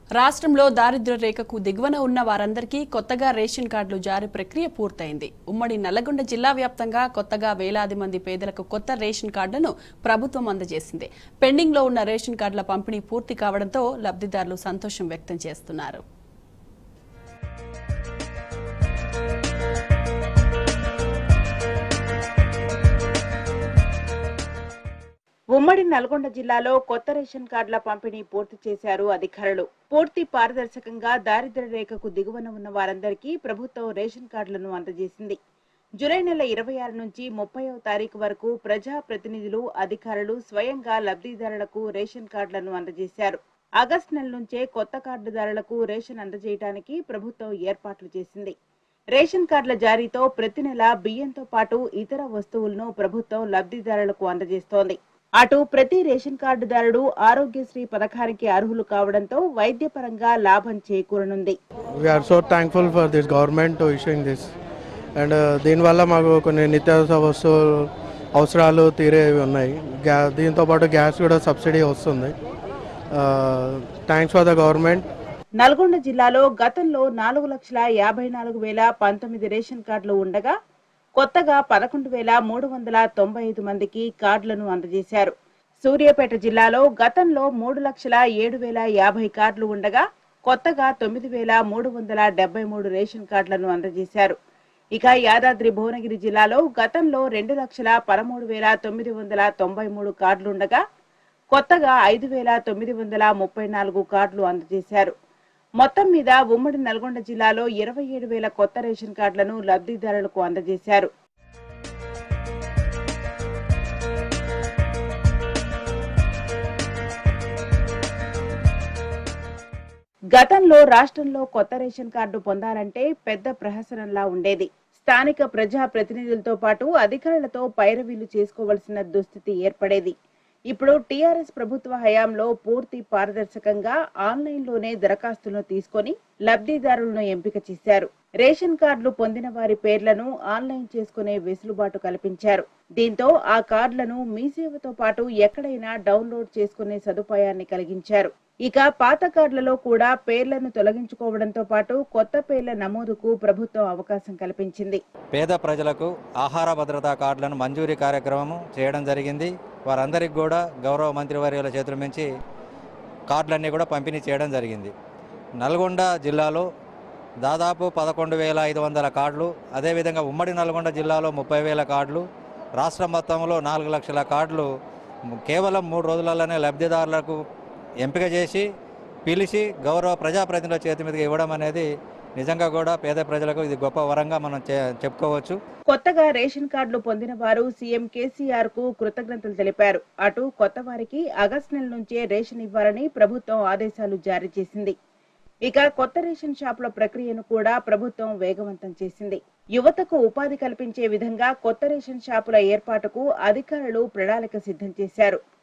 రాష్ట్రంలో దారిద్ర్య రేఖకు దిగువన ఉన్న వారందరికీ కొత్తగా రేషన్ కార్డులు జారీ ప్రక్రియ పూర్తయింది ఉమ్మడి నల్లగొండ జిల్లా వ్యాప్తంగా కొత్తగా వేలాది మంది పేదలకు కొత్త రేషన్ కార్డులను ప్రభుత్వం అందజేసింది పెండింగ్ లో ఉన్న రేషన్ కార్డుల పంపిణీ పూర్తి కావడంతో లబ్ధిదారులు సంతోషం వ్యక్తం చేస్తున్నారు ఉమ్మడి నల్గొండ జిల్లాలో కొత్త రేషన్ కార్డుల పంపిణీ పూర్తి చేశారు అధికారులు పూర్తి పారదర్శకంగా దారిద్ర్య రేఖకు దిగువన ఉన్న వారందరికీ ప్రభుత్వం రేషన్ కార్డులను అందజేసింది జూలై నెల ఇరవై ఆరు నుంచి ముప్పైవ తారీఖు వరకు ప్రజా ప్రతినిధులు అధికారులు స్వయంగా లబ్ధిదారులకు రేషన్ కార్డులను అందజేశారు ఆగస్టు నెల నుంచే కొత్త కార్డుదారులకు రేషన్ అందజేయడానికి ప్రభుత్వం ఏర్పాట్లు చేసింది రేషన్ కార్డుల జారీతో ప్రతి నెల బియ్యంతో పాటు ఇతర వస్తువులను ప్రభుత్వం లబ్ధిదారులకు అందజేస్తోంది అటు ప్రతి రేషన్ కార్డుదారుడు ఆరోగ్యశ్రీ పథకానికి అర్హులు కావడంతో వైద్యపరంగా లాభం చేకూరనుంది we are so thankful for this government to issuing this and దీనివల్ల మాకు కొన్ని నిత్యావసర వస్తువులు అవసరాలు తీరేవి ఉన్నాయి గ్యా దీంతో పాటు గ్యాస్ కూడా సబ్సిడీ వస్తుంది thanks for the government Nalgonda జిల్లాలో గతంలో నాలుగు లక్షల యాభై నాలుగు వేల పంతొమ్మిది రేషన్ కార్డులు ఉండగా కొత్తగా పదకొండు వేల మూడు వందల తొంభై ఐదు మందికి కార్డులను అందజేశారు సూర్యాపేట జిల్లాలో గతంలో మూడు లక్షల ఏడు వేల యాభై కార్డులు ఉండగా కొత్తగా తొమ్మిది వేల మూడు వందల డెబ్బై మూడు రేషన్ కార్డులను అందజేశారు ఇక యాదాద్రి భువనగిరి జిల్లాలో గతంలో రెండు లక్షల పదమూడు వేల తొమ్మిది వందల తొంభై మూడు కార్డులుండగా కొత్తగా ఐదు వేల తొమ్మిది వందల ముప్పై నాలుగు కార్డులు అందజేశారు మొత్తం మీద ఉమ్మడి నల్గొండ జిల్లాలో ఇరవై ఏడు వేల కొత్త రేషన్ కార్డులను లబ్ధిదారులకు అందజేశారు గతంలో రాష్ట్రంలో కొత్త రేషన్ కార్డు పొందాలంటే పెద్ద ప్రహసనంలా ఉండేది స్థానిక ప్రజా ప్రతినిధులతో పాటు అధికారులతో పైరవీలు చేసుకోవలసిన దుస్థితి ఏర్పడేది ఇప్పుడు టీఆర్ఎస్ ప్రభుత్వ హయాంలో పూర్తి పారదర్శకంగా ఆన్లైన్లోనే దరఖాస్తులను తీసుకొని లబ్ధిదారులను ఎంపిక చేశారు రేషన్ కార్డులు పొందిన వారి పేర్లను ఆన్లైన్ చేసుకునే వెసులుబాటు కల్పించారు దీంతో ఆ కార్డులను మీ సేవతో పాటు ఎక్కడైనా డౌన్లోడ్ చేసుకునే సదుపాయాన్ని కలిగించారు ఇక పాత కార్డులలో కూడా పేర్లను తొలగించుకోవడంతో పాటు కొత్త పేర్ల నమోదుకు ప్రభుత్వం అవకాశం కల్పించింది పేద ప్రజలకు ఆహార భద్రతా కార్డులను మంజూరీ కార్యక్రమం చేయడం జరిగింది వారందరికీ కూడా గౌరవ మంత్రివర్యుల చేతుల నుంచి కార్డులన్నీ కూడా పంపిణీ చేయడం జరిగింది నల్గొండ జిల్లాలో దాదాపు పదకొండు వేల ఐదు వందల కార్డులు అదేవిధంగా ఉమ్మడి నల్గొండ జిల్లాలో ముప్పై వేల కార్డులు రాష్ట్రం మొత్తంలో నాలుగు లక్షల కార్డులు కేవలం మూడు రోజులలోనే లబ్ధిదారులకు ఎంపిక చేసి పిలిచి గౌరవ ప్రజాప్రతినిధుల చేతి మీదుగా ఇవ్వడం అనేది నిజంగా కూడా పేద ప్రజలకు ఇది గొప్ప వరంగా మనం చే- చెప్పుకోవచ్చు కొత్తగా రేషన్ కార్డులు పొందిన వారు సీఎం కేసీఆర్ కు కృతజ్ఞతలు తెలిపారు అటు కొత్త వారికి ఆగస్టు నెల నుంచే రేషన్ ఇవ్వాలని ప్రభుత్వం ఆదేశాలు జారీ చేసింది ఇక కొత్త రేషన్ షాపుల ప్రక్రియను కూడా ప్రభుత్వం వేగవంతం చేసింది యువతకు ఉపాధి కల్పించే విధంగా కొత్త రేషన్ షాపుల ఏర్పాటుకు అధికారులు ప్రణాళిక సిద్ధం చేశారు